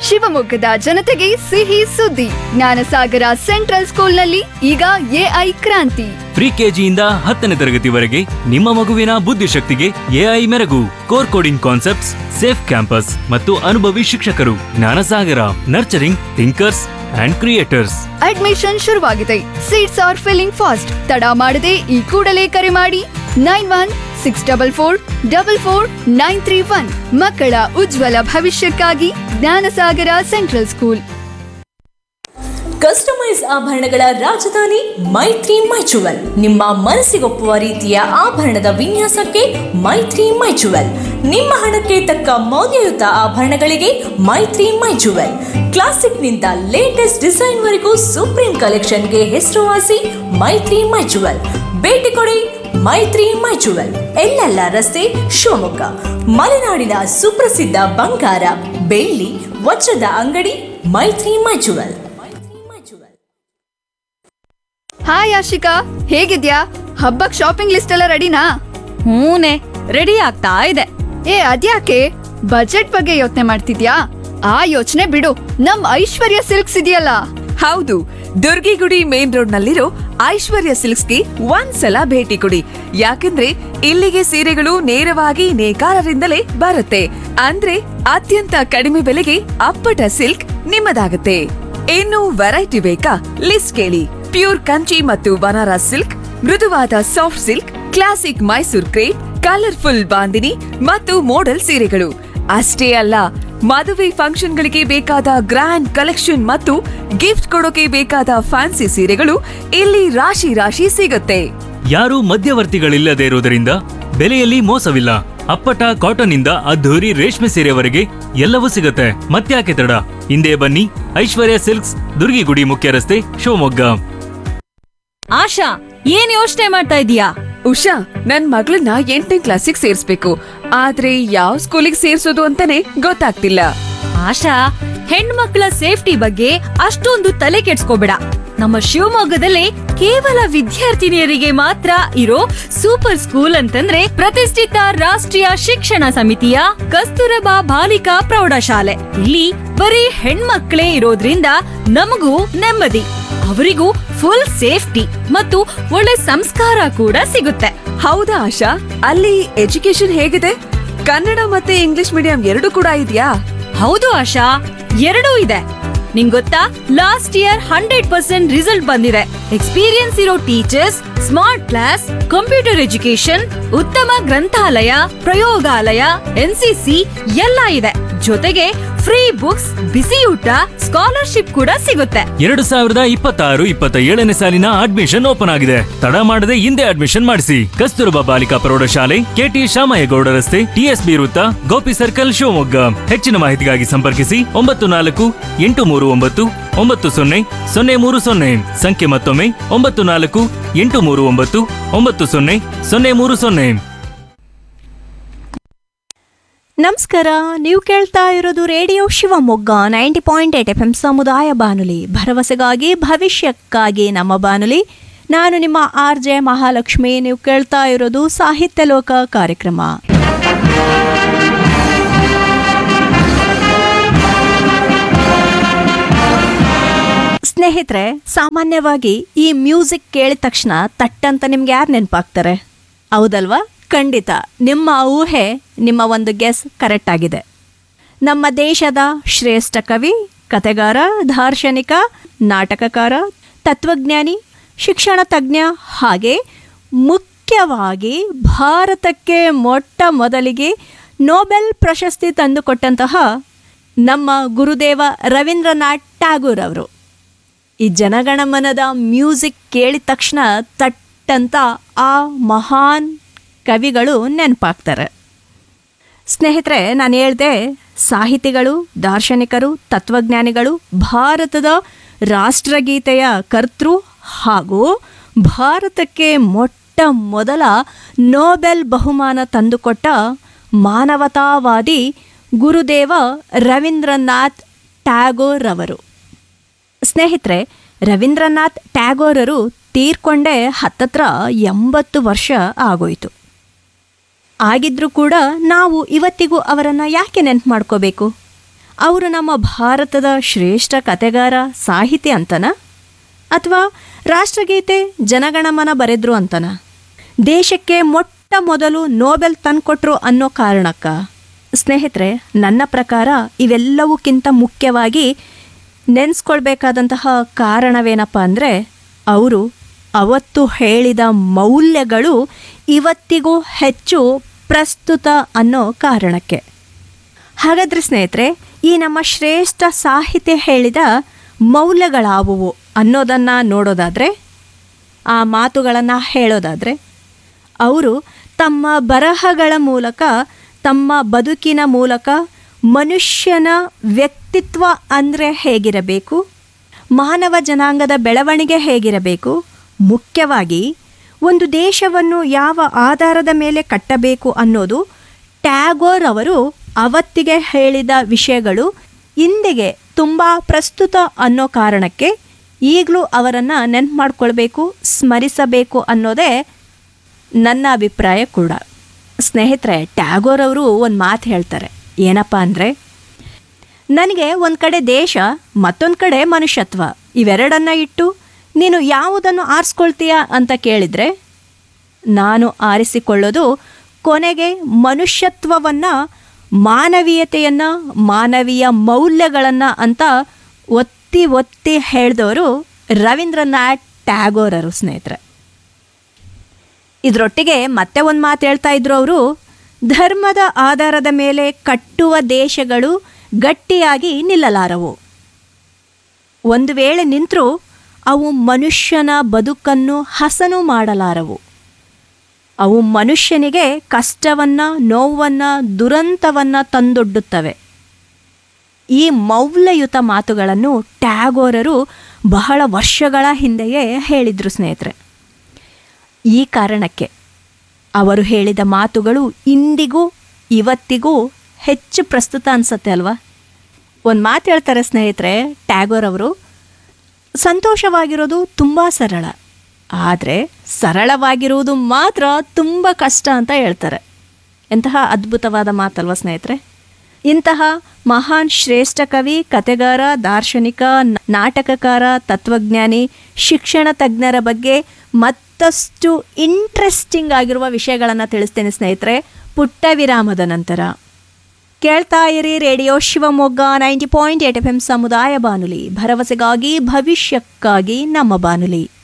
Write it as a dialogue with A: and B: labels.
A: ಶಿವಮೊಗ್ಗದ ಜನತೆಗೆ ಸಿಹಿ ಸುದ್ದಿ ಜ್ಞಾನಸಾಗರ ಸೆಂಟ್ರಲ್ ಸ್ಕೂಲ್ನಲ್ಲಿ ಈಗ ಎಐ ಕ್ರಾಂತಿ
B: ಪ್ರಿ ಕೆಜಿಯಿಂದ ಹತ್ತನೇ ತರಗತಿವರೆಗೆ ನಿಮ್ಮ ಮಗುವಿನ ಬುದ್ಧಿಶಕ್ತಿಗೆ ಎಐ ಮೆರಗು core coding concepts safe campus ಮತ್ತು ಅನುಭವಿ ಶಿಕ್ಷಕರು Jnanasagara nurturing thinkers and creators
A: admission ಶುರುವಾಗಿದೆ ಸೀಟ್ಸ್ ಆರ್ ಫಿಲ್ಲಿಂಗ್ ಫಾಸ್ಟ್ ತಡ ಮಾಡದೆ ಈ ಕೂಡಲೇ ಕರೆ ಮಾಡಿ nine one six double four double four nine three one ಮಕ್ಕಳ ಉಜ್ವಲ ಭವಿಷ್ಯಕ್ಕಾಗಿ ಜ್ಞಾನಸಾಗರ ಸೆಂಟ್ರಲ್ ಸ್ಕೂಲ್
C: ಕಸ್ಟಮೈಸ್ ಆಭರಣಗಳ ರಾಜಧಾನಿ ಮೈತ್ರಿ ಮೈಚುವಲ್ ನಿಮ್ಮ ಮನಸ್ಸಿಗೊಪ್ಪುವ ರೀತಿಯ ಆಭರಣದ ವಿನ್ಯಾಸಕ್ಕೆ ಮೈತ್ರಿ ಮೈಚುವಲ್ ನಿಮ್ಮ ಹಣಕ್ಕೆ ತಕ್ಕ ಮೌಲ್ಯಯುತ ಆಭರಣಗಳಿಗೆ ಮೈತ್ರಿ ಮೈಚುವಲ್ ಕ್ಲಾಸಿಕ್ನಿಂದ ಲೇಟೆಸ್ಟ್ ಡಿಸೈನ್ವರೆಗೂ ಸುಪ್ರೀಂ ಕಲೆಕ್ಷನ್ಗೆ ಹೆಸರುವಾಸಿ ಮೈತ್ರಿ ಮೈಚುವಲ್ ಭೇಟಿ ಕೊಡಿ ಮೈತ್ರಿ ಮೈಚುವಲ್ ಎಲ್ಲೆಲ್ಲ ರಸ್ತೆ ಶಿವಮೊಗ್ಗ ಮಲೆನಾಡಿನ ಸುಪ್ರಸಿದ್ಧ ಬಂಗಾರ ಬೆಳ್ಳಿ ವಜ್ರದ ಅಂಗಡಿ ಮೈತ್ರಿ ಮೈಚುವಲ್ ಮೈತ್ರಿ ಮೈಚುವಲ್
A: ಹಾಯ್ ಆಶಿಕಾ ಹೇಗಿದ್ಯಾ ಹಬ್ಬಕ್ ಶಾಪಿಂಗ್ ಲಿಸ್ಟ್ ಎಲ್ಲ ರೆಡಿನಾ
D: ಹೂನೆ ರೆಡಿ ಆಗ್ತಾ ಇದೆ
A: ಏ ಅದ್ಯಾಕೆ ಬಜೆಟ್ ಬಗ್ಗೆ ಯೋಚನೆ ಮಾಡ್ತಿದ್ಯಾ ಆ ಯೋಚನೆ ಬಿಡು ನಮ್ ಐಶ್ವರ್ಯ ಸಿಲ್ಕ್ಸ್ ಇದೆಯಲ್ಲ
D: ಹೌದು ದುರ್ಗಿಗುಡಿ ಮೇನ್ ರೋಡ್ ನಲ್ಲಿರೋ ಐಶ್ವರ್ಯ ಸಿಲ್ಕ್ಸ್ಗೆ ಒಂದ್ಸಲ ಭೇಟಿ ಕೊಡಿ ಯಾಕಂದ್ರೆ ಇಲ್ಲಿಗೆ ಸೀರೆಗಳು ನೇರವಾಗಿ ನೇಕಾರರಿಂದಲೇ ಬರುತ್ತೆ ಅಂದ್ರೆ ಅತ್ಯಂತ ಕಡಿಮೆ ಬೆಲೆಗೆ ಅಪ್ಪಟ ಸಿಲ್ಕ್ ನಿಮ್ಮದಾಗುತ್ತೆ ಇನ್ನು ವೆರೈಟಿ ಬೇಕಾ ಲಿಸ್ಟ್ ಕೇಳಿ ಪ್ಯೂರ್ ಕಂಚಿ ಮತ್ತು ಬನಾರಸ್ ಸಿಲ್ಕ್ ಮೃದುವಾದ soft silk classic Mysore crepe colourful bandhani ಮತ್ತು ಮೋಡಲ್ ಸೀರೆಗಳು ಅಷ್ಟೇ ಅಲ್ಲ ಮದುವೆ ಫಂಕ್ಷನ್ಗಳಿಗೆ ಬೇಕಾದ ಗ್ರ್ಯಾಂಡ್ ಕಲೆಕ್ಷನ್ ಮತ್ತು ಗಿಫ್ಟ್ ಕೊಡೋಕೆ ಬೇಕಾದ ಫ್ಯಾನ್ಸಿ ಸೀರೆಗಳು ಇಲ್ಲಿ ರಾಶಿ ರಾಶಿ ಸಿಗುತ್ತೆ
B: ಯಾರೂ ಮಧ್ಯವರ್ತಿಗಳಿಲ್ಲದೆ ಇರುವುದರಿಂದ ಬೆಲೆಯಲ್ಲಿ ಮೋಸವಿಲ್ಲ ಅಪ್ಪಟ ಕಾಟನ್ ಇಂದ ಅದ್ಧೂರಿ ರೇಷ್ಮೆ ಸೀರೆವರೆಗೆ ಎಲ್ಲವೂ ಸಿಗುತ್ತೆ ಮತ್ತ್ಯಾಕೆ ತಡ ಹಿಂದೆ ಬನ್ನಿ ಐಶ್ವರ್ಯ ಸಿಲ್ಕ್ಸ್ ದುರ್ಗಿಗುಡಿ ಮುಖ್ಯ ರಸ್ತೆ ಶಿವಮೊಗ್ಗ
E: ಆಶಾ ಏನ್ ಯೋಚನೆ ಮಾಡ್ತಾ ಇದೀಯಾ
D: ಉಷಾ ನನ್ ಮಗಳನ್ನ ಎಂಟನೇ ಕ್ಲಾಸಿಗೆ ಸೇರ್ಸ್ಬೇಕು ಆದ್ರೆ ಯಾವ ಸ್ಕೂಲಿಗೆ ಸೇರ್ಸೋದು ಅಂತಾನೆ ಗೊತ್ತಾಗ್ತಿಲ್ಲ
E: ಆಶಾ ಹೆಣ್ಮಕ್ಳ ಸೇಫ್ಟಿ ಬಗ್ಗೆ ಅಷ್ಟೊಂದು ತಲೆ ಕೆಡ್ಸ್ಕೋಬೇಡ ನಮ್ಮ ಶಿವಮೊಗ್ಗದಲ್ಲಿ ಕೇವಲ ವಿದ್ಯಾರ್ಥಿನಿಯರಿಗೆ ಮಾತ್ರ ಇರೋ ಸೂಪರ್ ಸ್ಕೂಲ್ ಅಂತಂದ್ರೆ ಪ್ರತಿಷ್ಠಿತ ರಾಷ್ಟ್ರೀಯ ಶಿಕ್ಷಣ ಸಮಿತಿಯ ಕಸ್ತೂರಬಾ ಬಾಲಿಕಾ ಪ್ರೌಢಶಾಲೆ ಇಲ್ಲಿ ಬರೀ ಹೆಣ್ಮಕ್ಳೇ ಇರೋದ್ರಿಂದ ನಮಗೂ ನೆಮ್ಮದಿ ಅವರಿಗೂ ಫುಲ್ ಸೇಫ್ಟಿ ಮತ್ತು ಒಳ್ಳೆ ಸಂಸ್ಕಾರ ಕೂಡ ಸಿಗುತ್ತೆ
D: ಹೌದಾ ಆಶಾ ಅಲ್ಲಿ ಎಜುಕೇಶನ್ ಹೇಗಿದೆ ಕನ್ನಡ ಮತ್ತೆ ಇಂಗ್ಲಿಷ್ ಮೀಡಿಯಂ ಎರಡು ಕೂಡ ಇದೆಯಾ
E: ಹೌದು ಆಶಾ ಎರಡೂ ಇದೆ ನಿಂಗ್ ಗೊತ್ತಾ last year hundred percent result ಬಂದಿದೆ ಎಕ್ಸ್ಪೀರಿಯನ್ಸ್ ಇರೋ teachers smart class computer education ಉತ್ತಮ ಗ್ರಂಥಾಲಯ ಪ್ರಯೋಗಾಲಯ ಎನ್ಸಿಸಿ ಎಲ್ಲ ಇದೆ ಜೊತೆಗೆ ಫ್ರೀ ಬುಕ್ಸ್ ಬಿಸಿ ಊಟ ಸ್ಕಾಲರ್ಶಿಪ್ ಕೂಡ ಸಿಗುತ್ತೆ
B: ಎರಡು ಸಾವಿರದ ಇಪ್ಪತ್ತಾರು ಇಪ್ಪತ್ತ ಏಳನೇ ಸಾಲಿನ ಅಡ್ಮಿಷನ್ ಓಪನ್ ಆಗಿದೆ ತಡ ಮಾಡದೆ ಹಿಂದೆ ಅಡ್ಮಿಷನ್ ಮಾಡಿಸಿ ಕಸ್ತೂರಬಾ ಬಾಲಿಕಾ ಪ್ರೌಢಶಾಲೆ ಕೆಟಿ ಶಾಮಯ್ಯಗೌಡ ರಸ್ತೆ ಟಿಎಸ್ಬಿ ವೃತ್ತ ಗೋಪಿ ಸರ್ಕಲ್ ಶಿವಮೊಗ್ಗ ಹೆಚ್ಚಿನ ಮಾಹಿತಿಗಾಗಿ ಸಂಪರ್ಕಿಸಿ ಒಂಬತ್ತು ನಾಲ್ಕು ಎಂಟು ಮೂರು ಒಂಬತ್ತು ಒಂಬತ್ತು ಸೊನ್ನೆ ಸೊನ್ನೆ ಮೂರು ಸೊನ್ನೆ ಸಂಖ್ಯೆ ಮತ್ತೊಮ್ಮೆ ಒಂಬತ್ತು ನಾಲ್ಕು ಎಂಟು ಮೂರು ಒಂಬತ್ತು ಒಂಬತ್ತು ಸೊನ್ನೆ ಸೊನ್ನೆ ಮೂರು ಸೊನ್ನೆ
F: ನಮಸ್ಕಾರ ನೀವು ಕೇಳ್ತಾ ಇರೋದು radio Shivamogga ninety point eight F M ಸಮುದಾಯ ಬಾನುಲಿ ಭರವಸೆಗಾಗಿ ಭವಿಷ್ಯಕ್ಕಾಗಿ ನಮ್ಮ ಬಾನುಲಿ ನಾನು ನಿಮ್ಮ ಆರ್ ಜೆ ಮಹಾಲಕ್ಷ್ಮಿ ನೀವು ಕೇಳ್ತಾ ಇರೋದು ಸಾಹಿತ್ಯ ಲೋಕ ಕಾರ್ಯಕ್ರಮ ಸ್ನೇಹಿತರೆ ಸಾಮಾನ್ಯವಾಗಿ ಈ ಮ್ಯೂಸಿಕ್ ಕೇಳಿದ ತಕ್ಷಣ ತಟ್ಟಂತ ನಿಮ್ಗೆ ಯಾರು ನೆನಪಾಗ್ತಾರೆ ಹೌದಲ್ವಾ ಖಂಡಿತ ನಿಮ್ಮ ಊಹೆ ನಿಮ್ಮ ಒಂದು ಗೆಸ್ ಕರೆಕ್ಟ್ ಆಗಿದೆ ನಮ್ಮ ದೇಶದ ಶ್ರೇಷ್ಠ ಕವಿ ಕತೆಗಾರ ದಾರ್ಶನಿಕ ನಾಟಕಕಾರ ತತ್ವಜ್ಞಾನಿ ಶಿಕ್ಷಣ ತಜ್ಞ ಹಾಗೆ ಮುಖ್ಯವಾಗಿ ಭಾರತಕ್ಕೆ ಮೊಟ್ಟ ಮೊದಲಿಗೆ ನೊಬೆಲ್ ಪ್ರಶಸ್ತಿ ತಂದುಕೊಟ್ಟಂತಹ ನಮ್ಮ ಗುರುದೇವ ರವೀಂದ್ರನಾಥ್ ಟ್ಯಾಗೂರ್ ಅವರು ಈ ಜನಗಣಮನದ ಮ್ಯೂಸಿಕ್ ಕೇಳಿದ ತಕ್ಷಣ ತಟ್ಟಂತ ಆ ಮಹಾನ್ ಕವಿಗಳು ನೆನಪಾಗ್ತಾರೆ ಸ್ನೇಹಿತರೆ ನಾನು ಹೇಳ್ದೆ ಸಾಹಿತಿಗಳು ದಾರ್ಶನಿಕರು ತತ್ವಜ್ಞಾನಿಗಳು ಭಾರತದ ರಾಷ್ಟ್ರಗೀತೆಯ ಕರ್ತೃ ಹಾಗೂ ಭಾರತಕ್ಕೆ ಮೊಟ್ಟ ಮೊದಲ ನೊಬೆಲ್ ಬಹುಮಾನ ತಂದುಕೊಟ್ಟ ಮಾನವತಾವಾದಿ ಗುರುದೇವ ರವೀಂದ್ರನಾಥ್ ಟ್ಯಾಗೋರ್ ಅವರು ಸ್ನೇಹಿತರೆ ರವೀಂದ್ರನಾಥ್ ಟ್ಯಾಗೋರರು ತೀರ್ಕೊಂಡೇ ಹತ್ತತ್ರ ಎಂಬತ್ತು ವರ್ಷ ಆಗೋಯಿತು ಆಗಿದ್ರೂ ಕೂಡ ನಾವು ಇವತ್ತಿಗೂ ಅವರನ್ನು ಯಾಕೆ ನೆನ್ಪು ಮಾಡ್ಕೋಬೇಕು ಅವರು ನಮ್ಮ ಭಾರತದ ಶ್ರೇಷ್ಠ ಕತೆಗಾರ ಸಾಹಿತಿ ಅಂತನ ಅಥವಾ ರಾಷ್ಟ್ರಗೀತೆ ಜನಗಣಮನ ಬರೆದ್ರು ಅಂತನ ದೇಶಕ್ಕೆ ಮೊಟ್ಟ ಮೊದಲು ನೋಬೆಲ್ ತಂದ್ಕೊಟ್ರು ಅನ್ನೋ ಕಾರಣಕ್ಕ ಸ್ನೇಹಿತರೆ ನನ್ನ ಪ್ರಕಾರ ಇವೆಲ್ಲವಕ್ಕಿಂತ ಮುಖ್ಯವಾಗಿ ನೆನೆಸ್ಕೊಳ್ಬೇಕಾದಂತಹ ಕಾರಣವೇನಪ್ಪ ಅಂದರೆ ಅವರು ಅವತ್ತು ಹೇಳಿದ ಮೌಲ್ಯಗಳು ಇವತ್ತಿಗೂ ಹೆಚ್ಚು ಪ್ರಸ್ತುತ ಅನ್ನೋ ಕಾರಣಕ್ಕೆ ಹಾಗಾದ್ರೆ ಸ್ನೇಹಿತರೆ ಈ ನಮ್ಮ ಶ್ರೇಷ್ಠ ಸಾಹಿತ್ಯ ಹೇಳಿದ ಮೌಲ್ಯಗಳಾವುವು ಅನ್ನೋದನ್ನು ನೋಡೋದಾದರೆ ಆ ಮಾತುಗಳನ್ನು ಹೇಳೋದಾದರೆ ಅವರು ತಮ್ಮ ಬರಹಗಳ ಮೂಲಕ ತಮ್ಮ ಬದುಕಿನ ಮೂಲಕ ಮನುಷ್ಯನ ವ್ಯಕ್ತಿತ್ವ ಅಂದರೆ ಹೇಗಿರಬೇಕು ಮಾನವ ಜನಾಂಗದ ಬೆಳವಣಿಗೆ ಹೇಗಿರಬೇಕು ಮುಖ್ಯವಾಗಿ ಒಂದು ದೇಶವನ್ನು ಯಾವ ಆಧಾರದ ಮೇಲೆ ಕಟ್ಟಬೇಕು ಅನ್ನೋದು ಟ್ಯಾಗೋರ್ ಅವರು ಅವತ್ತಿಗೆ ಹೇಳಿದ ವಿಷಯಗಳು ಇಂದಿಗೆ ತುಂಬ ಪ್ರಸ್ತುತ ಅನ್ನೋ ಕಾರಣಕ್ಕೆ ಈಗಲೂ ಅವರನ್ನು ನೆನ್ಪು ಮಾಡ್ಕೊಳ್ಬೇಕು ಸ್ಮರಿಸಬೇಕು ಅನ್ನೋದೇ ನನ್ನ ಅಭಿಪ್ರಾಯ ಕೂಡ ಸ್ನೇಹಿತರೆ ಟ್ಯಾಗೋರ್ ಅವರು ಒಂದು ಮಾತು ಹೇಳ್ತಾರೆ ಏನಪ್ಪ ಅಂದರೆ ನನಗೆ ಒಂದು ಕಡೆ ದೇಶ ಮತ್ತೊಂದು ಕಡೆ ಮನುಷ್ಯತ್ವ ಇವೆರಡನ್ನ ಇಟ್ಟು ನೀನು ಯಾವುದನ್ನು ಆರಿಸ್ಕೊಳ್ತೀಯ ಅಂತ ಕೇಳಿದರೆ ನಾನು ಆರಿಸಿಕೊಳ್ಳೋದು ಕೊನೆಗೆ ಮನುಷ್ಯತ್ವವನ್ನು ಮಾನವೀಯತೆಯನ್ನು ಮಾನವೀಯ ಮೌಲ್ಯಗಳನ್ನು ಅಂತ ಒತ್ತಿ ಒತ್ತಿ ಹೇಳಿದವರು ರವೀಂದ್ರನಾಥ್ ಟ್ಯಾಗೋರರು ಸ್ನೇಹಿತರೆ ಇದರೊಟ್ಟಿಗೆ ಮತ್ತೆ ಒಂದು ಮಾತು ಹೇಳ್ತಾ ಇದ್ರು ಅವರು ಧರ್ಮದ ಆಧಾರದ ಮೇಲೆ ಕಟ್ಟುವ ದೇಶಗಳು ಗಟ್ಟಿಯಾಗಿ ನಿಲ್ಲಲಾರವು ಒಂದು ವೇಳೆ ನಿಂತರೂ ಅವು ಮನುಷ್ಯನ ಬದುಕನ್ನು ಹಸನು ಮಾಡಲಾರವು ಅವು ಮನುಷ್ಯನಿಗೆ ಕಷ್ಟವನ್ನು ನೋವನ್ನು ದುರಂತವನ್ನು ತಂದೊಡ್ಡುತ್ತವೆ ಈ ಮೌಲ್ಯಯುತ ಮಾತುಗಳನ್ನು ಟ್ಯಾಗೋರರು ಬಹಳ ವರ್ಷಗಳ ಹಿಂದೆಯೇ ಹೇಳಿದರು ಸ್ನೇಹಿತರೆ ಈ ಕಾರಣಕ್ಕೆ ಅವರು ಹೇಳಿದ ಮಾತುಗಳು ಇಂದಿಗೂ ಇವತ್ತಿಗೂ ಹೆಚ್ಚು ಪ್ರಸ್ತುತ ಅನಿಸುತ್ತೆ ಅಲ್ವಾ ಒಂದು ಮಾತು ಹೇಳ್ತಾರೆ ಸ್ನೇಹಿತರೆ ಟ್ಯಾಗೋರ್ ಅವರು ಸಂತೋಷವಾಗಿರೋದು ತುಂಬ ಸರಳ ಆದರೆ ಸರಳವಾಗಿರುವುದು ಮಾತ್ರ ತುಂಬ ಕಷ್ಟ ಅಂತ ಹೇಳ್ತಾರೆ ಎಂತಹ ಅದ್ಭುತವಾದ ಮಾತಲ್ವ ಸ್ನೇಹಿತರೆ ಇಂತಹ ಮಹಾನ್ ಶ್ರೇಷ್ಠ ಕವಿ ಕತೆಗಾರ ದಾರ್ಶನಿಕ ನ- ನಾಟಕಕಾರ ತತ್ವಜ್ಞಾನಿ ಶಿಕ್ಷಣ ತಜ್ಞರ ಬಗ್ಗೆ ಮತ್ತಷ್ಟು ಇಂಟ್ರೆಸ್ಟಿಂಗ್ ಆಗಿರುವ ವಿಷಯಗಳನ್ನು ತಿಳಿಸ್ತೇನೆ ಸ್ನೇಹಿತರೆ ಪುಟ್ಟ ವಿರಾಮದ ನಂತರ ಕೇಳ್ತಾ ಇರಿ radio Shivamogga ninety point eight F M ಸಮುದಾಯ ಬಾನುಲಿ ಭರವಸೆಗಾಗಿ ಭವಿಷ್ಯಕ್ಕಾಗಿ ನಮ್ಮ ಬಾನುಲಿ